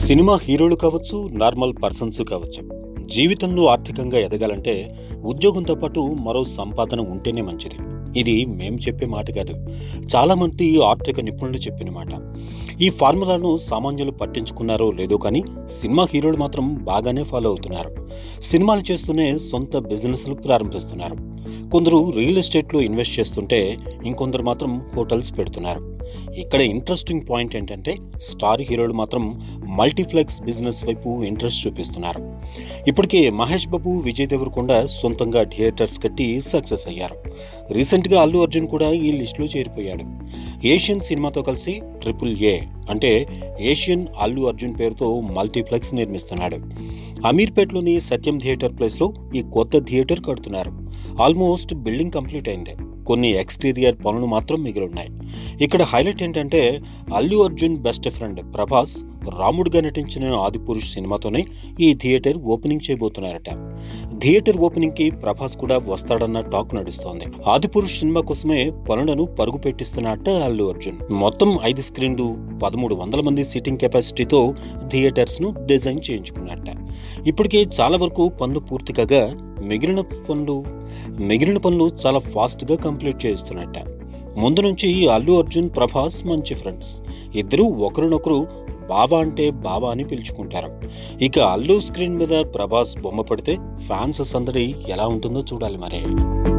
cinema హీరోలు కావచ్చు normal persons కావచ్చు జీవితంలో ఆర్థికంగా ఎదగాలంటే ఉద్యోగంతో పాటు మరో సంపాదన ఉంటేనే మంచిది ఇది మేం చెప్పే మాట కాదు చాలామంది ఆర్థిక నిపుణులు చెప్పిన మాట ఈ ఫార్ములాను సామాన్యులు పట్టించుకున్నారో లేదో కానీ సినిమా హీరోలు మాత్రం బాగానే ఫాలో అవుతున్నారు సినిమాలు చేస్తూనే సొంత బిజినెస్లు ప్రారంభిస్తున్నారు కొందరు రియల్ ఎస్టేట్లో ఇన్వెస్ట్ చేస్తుంటే ఇంకొందరు మాత్రం హోటల్స్ పెడుతున్నారు ఇక్కడ ఇంట్రెస్టింగ్ పాయింట్ ఏంటంటే స్టార్ హీరోలు మాత్రం మల్టీప్లెక్స్ బిజినెస్ వైపు ఇంట్రెస్ట్ చూపిస్తున్నారు ఇప్పటికే మహేష్ బాబు విజయ్ దేవరకొండ సొంతంగా థియేటర్స్ కట్టి సక్సెస్ అయ్యారు రీసెంట్గా అల్లు అర్జున్ కూడా ఈ లిస్టులో చేరిపోయాడు ఏషియన్ సినిమాతో కలిసి ట్రిపుల్ ఏ అంటే ఏషియన్ అల్లు అర్జున్ పేరుతో మల్టీప్లెక్స్ నిర్మిస్తున్నాడు అమీర్పేట్లోని సత్యం థియేటర్ ప్లేస్లో ఈ కొత్త థియేటర్ కడుతున్నారు ఆల్మోస్ట్ బిల్డింగ్ కంప్లీట్ అయింది కొన్ని ఎక్స్టీరియర్ పనులు మాత్రం మిగిలిన్నాయి ఇక్కడ హైలైట్ ఏంటంటే అల్లు అర్జున్ బెస్ట్ ఫ్రెండ్ ప్రభాస్ రాముడిగా నటించిన ఆదిపురుష్ సినిమాతోనే ఈ థియేటర్ ఓపెనింగ్ చేయబోతున్నారట థియేటర్ ఓపెనింగ్ కి ప్రభాస్ కూడా వస్తాడన్న టాక్ నడుస్తోంది ఆదిపురుష్ సినిమా కోసమే పనులను పరుగు పెట్టిస్తున్నట్ట అల్లు అర్జున్ మొత్తం ఐదు స్క్రీన్లు పదమూడు వందల మంది సీటింగ్ కెపాసిటీతో థియేటర్స్ ను డిజైన్ చేయించుకున్నట్ట ఇప్పటికే చాలా వరకు పనులు పూర్తి కాగా మిగిలిన పనులు మిగిలిన పనులు చాలా ఫాస్ట్గా కంప్లీట్ చేస్తున్నట్ట ముందు నుంచి అల్లు అర్జున్ ప్రభాస్ మంచి ఫ్రెండ్స్ ఇద్దరు ఒకరినొకరు బావా అంటే బావా అని పిలుచుకుంటారు ఇక అల్లు స్క్రీన్ మీద ప్రభాస్ బొమ్మ పడితే ఫ్యాన్స్ సందడి ఎలా ఉంటుందో చూడాలి మరి